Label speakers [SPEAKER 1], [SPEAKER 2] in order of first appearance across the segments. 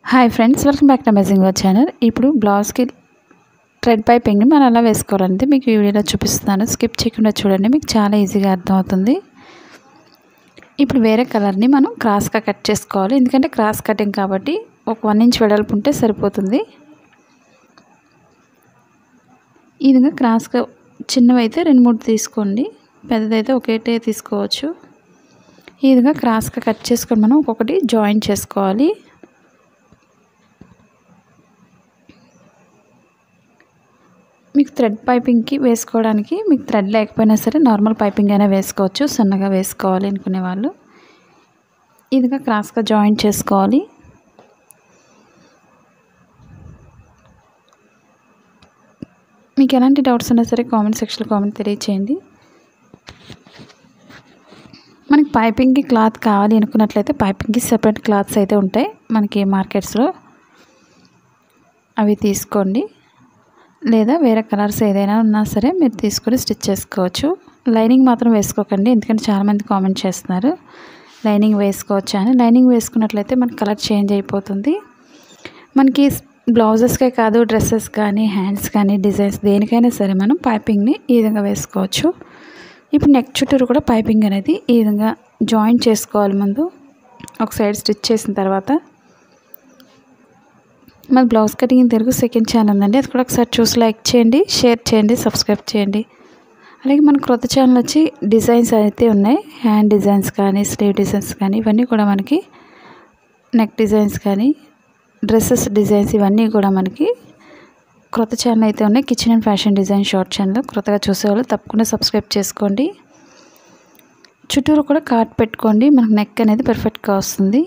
[SPEAKER 1] hi friends welcome back to amazing our channel ఇప్పుడు బ్లౌజ్కి thread పైపింగ్ని మనం ఎలా వేసుకోవాలంటే మీకు ఈ వీడియోలో చూపిస్తున్నాను స్కిప్ చేయకుండా చూడండి మీకు చాలా ఈజీగా అర్థమవుతుంది ఇప్పుడు వేరే కలర్ని మనం క్రాస్గా కట్ చేసుకోవాలి ఎందుకంటే క్రాస్ కటింగ్ కాబట్టి ఒక వన్ ఇంచ్ వెడల్పు ఉంటే సరిపోతుంది ఈ విధంగా క్రాస్గా చిన్నవైతే రెండు మూడు తీసుకోండి పెద్దదైతే ఒకటే తీసుకోవచ్చు ఈ విధంగా క్రాస్గా కట్ చేసుకొని మనం ఒక్కొక్కటి జాయిన్ చేసుకోవాలి మీకు థ్రెడ్ పైపింగ్కి వేసుకోవడానికి మీకు థ్రెడ్ లేకపోయినా సరే నార్మల్ పైపింగ్ అయినా వేసుకోవచ్చు సన్నగా వేసుకోవాలి అనుకునే వాళ్ళు ఇదిగా క్రాస్గా జాయిన్ చేసుకోవాలి మీకు ఎలాంటి డౌట్స్ ఉన్నా సరే కామెంట్ సెక్షన్లో కామెంట్ తెలియచేయండి మనకి పైపింగ్కి క్లాత్ కావాలి అనుకున్నట్లయితే పైపింగ్కి సెపరేట్ క్లాత్స్ అయితే ఉంటాయి మనకి మార్కెట్స్లో అవి తీసుకోండి లేదా వేరే కలర్స్ ఏదైనా ఉన్నా సరే మీరు తీసుకొని స్టిచ్ చేసుకోవచ్చు లైనింగ్ మాత్రం వేసుకోకండి ఎందుకంటే చాలామంది కామెంట్ చేస్తున్నారు లైనింగ్ వేసుకోవచ్చు అని లైనింగ్ వేసుకున్నట్లయితే మనకి కలర్ చేంజ్ అయిపోతుంది మనకి బ్లౌజెస్కే కాదు డ్రెస్సెస్ కానీ హ్యాండ్స్ కానీ డిజైన్స్ దేనికైనా సరే మనం పైపింగ్ని ఈ విధంగా వేసుకోవచ్చు ఇప్పుడు నెక్ చుట్టూరు కూడా పైపింగ్ అనేది ఈ విధంగా జాయిన్ చేసుకోవాలి ముందు ఒక సైడ్ స్టిచ్ చేసిన తర్వాత మన blouse cutting Telugu second channel ఉందండి అది కూడా ఒకసారి చూసి లైక్ చేయండి షేర్ చేయండి సబ్స్క్రైబ్ చేయండి అలాగే మన క్రొత్త ఛానల్ వచ్చి డిజైన్స్ అయితే ఉన్నాయి హ్యాండ్ డిజైన్స్ కానీ స్లీవ్ డిజైన్స్ కానీ ఇవన్నీ కూడా మనకి నెక్ డిజైన్స్ కానీ డ్రెస్సెస్ డిజైన్స్ ఇవన్నీ కూడా మనకి క్రొత్త ఛానల్ అయితే ఉన్నాయి kitchen and fashion design short channel క్రొత్తగా చూసేవాళ్ళు తప్పకుండా సబ్స్క్రైబ్ చేసుకోండి చుట్టూరు కూడా కార్డ్ పెట్టుకోండి మనకు నెక్ అనేది పర్ఫెక్ట్గా వస్తుంది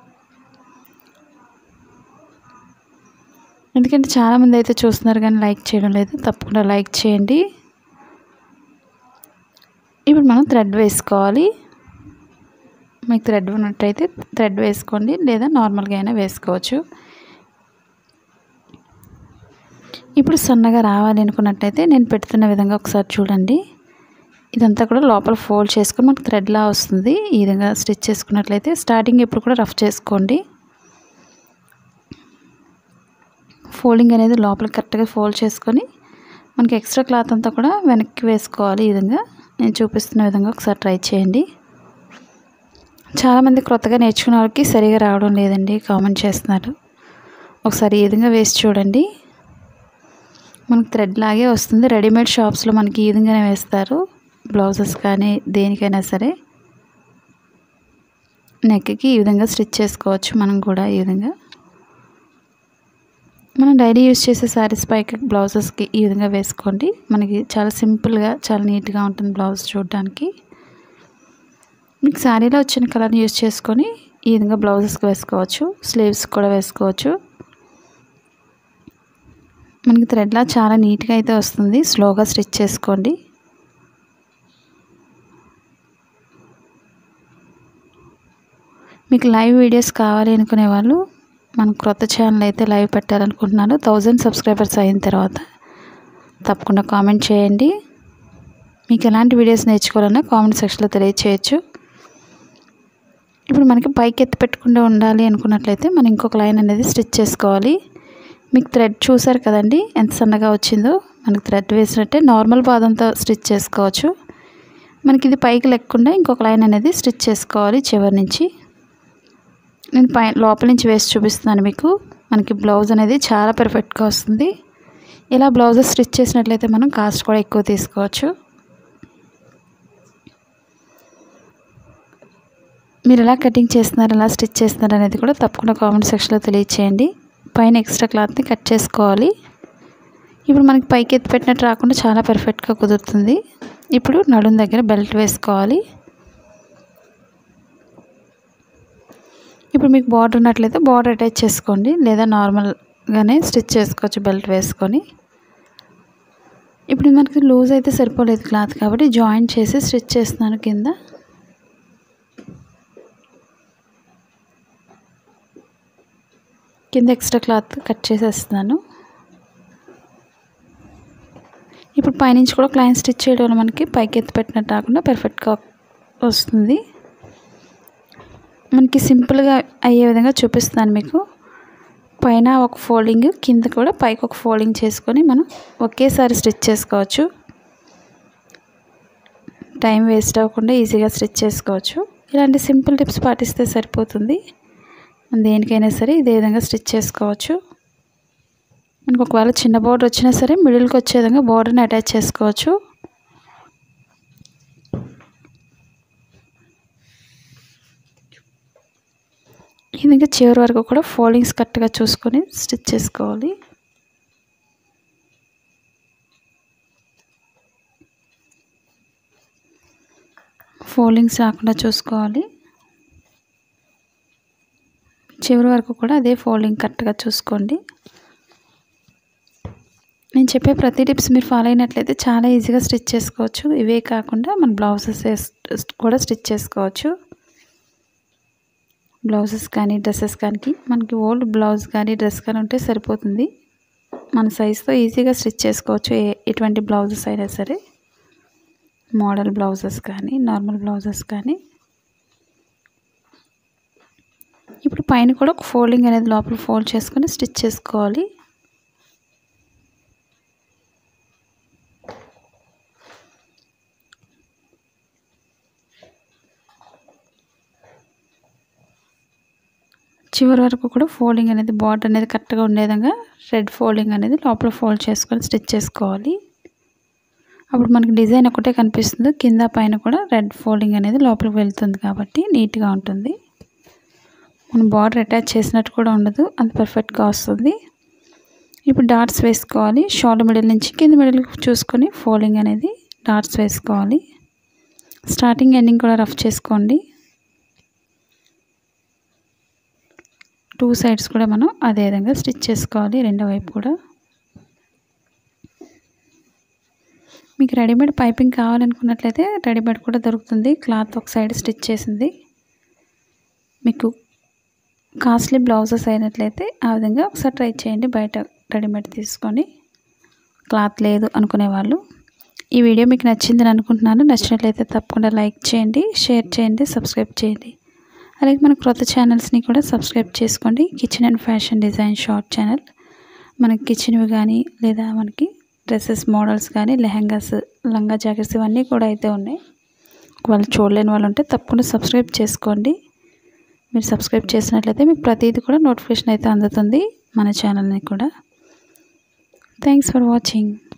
[SPEAKER 1] ఎందుకంటే చాలామంది అయితే చూస్తున్నారు కానీ లైక్ చేయడం లేదు తప్పకుండా లైక్ చేయండి ఇప్పుడు మనం థ్రెడ్ వేసుకోవాలి మీకు థ్రెడ్ ఉన్నట్టయితే థ్రెడ్ వేసుకోండి లేదా నార్మల్గా అయినా వేసుకోవచ్చు ఇప్పుడు సన్నగా రావాలి అనుకున్నట్టయితే నేను పెడుతున్న విధంగా ఒకసారి చూడండి ఇదంతా కూడా లోపల ఫోల్డ్ చేసుకొని మనకు థ్రెడ్లా వస్తుంది ఈ విధంగా స్టిచ్ చేసుకున్నట్లయితే స్టార్టింగ్ ఎప్పుడు కూడా రఫ్ చేసుకోండి ఫోల్డింగ్ అనేది లోపల కరెక్ట్గా ఫోల్డ్ చేసుకొని మనకి ఎక్స్ట్రా క్లాత్ అంతా కూడా వెనక్కి వేసుకోవాలి ఈ విధంగా నేను చూపిస్తున్న విధంగా ఒకసారి ట్రై చేయండి చాలామంది క్రొత్తగా నేర్చుకునే వాళ్ళకి సరిగా రావడం లేదండి కామెంట్ చేస్తున్నారు ఒకసారి ఈ విధంగా వేసి చూడండి మనకి థ్రెడ్ లాగే వస్తుంది రెడీమేడ్ షాప్స్లో మనకి ఈ విధంగానే వేస్తారు బ్లౌజెస్ కానీ దేనికైనా సరే నెక్కి ఈ విధంగా స్టిచ్ చేసుకోవచ్చు మనం కూడా ఈ విధంగా మనం డైలీ యూజ్ చేసే శారీస్ పైకి బ్లౌజెస్కి ఈ విధంగా వేసుకోండి మనకి చాలా సింపుల్గా చాలా నీట్గా ఉంటుంది బ్లౌజ్ చూడడానికి మీకు శారీలో వచ్చిన కలర్ని యూజ్ చేసుకొని ఈ విధంగా బ్లౌజెస్కి వేసుకోవచ్చు స్లీవ్స్ కూడా వేసుకోవచ్చు మనకి థ్రెడ్లా చాలా నీట్గా అయితే వస్తుంది స్లోగా స్టిచ్ చేసుకోండి మీకు లైవ్ వీడియోస్ కావాలి అనుకునే వాళ్ళు మన క్రొత్త ఛానల్ అయితే లైవ్ పెట్టాలనుకుంటున్నాను థౌజండ్ సబ్స్క్రైబర్స్ అయిన తర్వాత తప్పకుండా కామెంట్ చేయండి మీకు ఎలాంటి వీడియోస్ నేర్చుకోవాలన్నా కామెంట్ సెక్షన్లో తెలియచేయచ్చు ఇప్పుడు మనకి పైకి ఎత్తి పెట్టుకుంటూ ఉండాలి అనుకున్నట్లయితే మనం ఇంకొక లైన్ అనేది స్టిచ్ చేసుకోవాలి మీకు థ్రెడ్ చూసారు కదండి ఎంత సన్నగా వచ్చిందో మనకి థ్రెడ్ వేసినట్టే నార్మల్ పాదంతో స్టిచ్ చేసుకోవచ్చు మనకి ఇది పైకి లేకుండా ఇంకొక లైన్ అనేది స్టిచ్ చేసుకోవాలి చివరి నుంచి నేను పై లోపల నుంచి వేసి చూపిస్తున్నాను మీకు మనకి బ్లౌజ్ అనేది చాలా పర్ఫెక్ట్గా వస్తుంది ఇలా బ్లౌజెస్ స్టిచ్ చేసినట్లయితే మనం కాస్ట్ కూడా ఎక్కువ తీసుకోవచ్చు మీరు ఎలా కటింగ్ చేస్తున్నారు ఎలా స్టిచ్ చేస్తున్నారు అనేది కూడా తప్పకుండా కామెంట్ సెక్షన్లో తెలియచేయండి పైన ఎక్స్ట్రా క్లాత్ని కట్ చేసుకోవాలి ఇప్పుడు మనకి పైకి ఎత్తి పెట్టినట్టు రాకుండా చాలా పర్ఫెక్ట్గా కుదురుతుంది ఇప్పుడు నడుం దగ్గర బెల్ట్ వేసుకోవాలి ఇప్పుడు మీకు బార్డర్ ఉన్నట్లయితే బార్డర్ అటాచ్ చేసుకోండి లేదా నార్మల్గానే స్టిచ్ చేసుకోవచ్చు బెల్ట్ వేసుకొని ఇప్పుడు మనకి లూజ్ అయితే సరిపోలేదు క్లాత్ కాబట్టి జాయింట్ చేసి స్టిచ్ చేస్తున్నాను కింద కింద ఎక్స్ట్రా క్లాత్ కట్ చేసేస్తున్నాను ఇప్పుడు పైనుంచి కూడా క్లైన్ స్టిచ్ చేయడం వల్ల మనకి పైకి ఎత్తి పెట్టినట్టు రాకుండా పర్ఫెక్ట్గా వస్తుంది మనకి సింపుల్గా అయ్యే విధంగా చూపిస్తాను మీకు పైన ఒక ఫోల్డింగ్ కింద కూడా పైకి ఒక ఫోల్డింగ్ చేసుకొని మనం ఒకేసారి స్టిచ్ చేసుకోవచ్చు టైం వేస్ట్ అవ్వకుండా ఈజీగా స్టిచ్ చేసుకోవచ్చు ఇలాంటి సింపుల్ టిప్స్ పాటిస్తే సరిపోతుంది దేనికైనా సరే ఇదే విధంగా స్టిచ్ చేసుకోవచ్చు మనకు ఒకవేళ చిన్న బోర్డర్ వచ్చినా సరే మిడిల్కి వచ్చే విధంగా బోర్డర్ని అటాచ్ చేసుకోవచ్చు ఈ విధంగా చివరి వరకు కూడా ఫోల్డింగ్స్ కరెక్ట్గా చూసుకొని స్టిచ్ చేసుకోవాలి ఫోల్డింగ్స్ రాకుండా చూసుకోవాలి చివరి వరకు కూడా అదే ఫోల్డింగ్ కరెక్ట్గా చూసుకోండి నేను చెప్పే ప్రతి టిప్స్ మీరు ఫాలో అయినట్లయితే చాలా ఈజీగా స్టిచ్ చేసుకోవచ్చు ఇవే కాకుండా మన బ్లౌజెస్ కూడా స్టిచ్ చేసుకోవచ్చు బ్లౌజెస్ కానీ డ్రెస్సెస్ కానీ మనకి ఓల్డ్ బ్లౌజ్ కానీ డ్రెస్ కానీ ఉంటే సరిపోతుంది మన సైజ్తో ఈజీగా స్టిచ్ చేసుకోవచ్చు ఏ ఎటువంటి బ్లౌజెస్ అయినా సరే మోడల్ బ్లౌజెస్ కానీ నార్మల్ బ్లౌజెస్ కానీ ఇప్పుడు పైన కూడా ఒక ఫోల్డింగ్ అనేది లోపల ఫోల్డ్ చేసుకొని స్టిచ్ చేసుకోవాలి చివరి వరకు కూడా ఫోల్డింగ్ అనేది బార్డర్ అనేది కరెక్ట్గా ఉండే విధంగా రెడ్ ఫోల్డింగ్ అనేది లోపల ఫోల్డ్ చేసుకొని స్టిచ్ చేసుకోవాలి అప్పుడు మనకి డిజైన్ ఒకటే కనిపిస్తుంది కింద పైన కూడా రెడ్ ఫోల్డింగ్ అనేది లోపలికి వెళ్తుంది కాబట్టి నీట్గా ఉంటుంది మనం బార్డర్ అటాచ్ చేసినట్టు కూడా ఉండదు అంత పర్ఫెక్ట్గా వస్తుంది ఇప్పుడు డాట్స్ వేసుకోవాలి షోల్డర్ మిడిల్ నుంచి కింద మిడిల్ చూసుకొని ఫోల్డింగ్ అనేది డాట్స్ వేసుకోవాలి స్టార్టింగ్ ఎండింగ్ కూడా రఫ్ చేసుకోండి టూ సైడ్స్ కూడా మనం అదే విధంగా స్టిచ్ చేసుకోవాలి రెండో వైపు కూడా మీకు రెడీమేడ్ పైపింగ్ కావాలనుకున్నట్లయితే రెడీమేడ్ కూడా దొరుకుతుంది క్లాత్ ఒక సైడ్ స్టిచ్ చేసింది మీకు కాస్ట్లీ బ్లౌజెస్ అయినట్లయితే ఆ విధంగా ఒకసారి ట్రై చేయండి బయట రెడీమేడ్ తీసుకొని క్లాత్ లేదు అనుకునే వాళ్ళు ఈ వీడియో మీకు నచ్చిందని అనుకుంటున్నాను నచ్చినట్లయితే తప్పకుండా లైక్ చేయండి షేర్ చేయండి సబ్స్క్రైబ్ చేయండి అలాగే మన క్రొత్త ఛానల్స్ని కూడా సబ్స్క్రైబ్ చేసుకోండి kitchen and fashion design short channel మనకి కిచెన్వి కానీ లేదా మనకి డ్రెస్సెస్ మోడల్స్ కానీ లెహంగాస్ లంగా జాకెట్స్ ఇవన్నీ కూడా అయితే ఉన్నాయి వాళ్ళు చూడలేని వాళ్ళు ఉంటే తప్పకుండా సబ్స్క్రైబ్ చేసుకోండి మీరు సబ్స్క్రైబ్ చేసినట్లయితే మీకు ప్రతిదీ కూడా నోటిఫికేషన్ అయితే అందుతుంది మన ఛానల్ని కూడా థ్యాంక్స్ ఫర్ వాచింగ్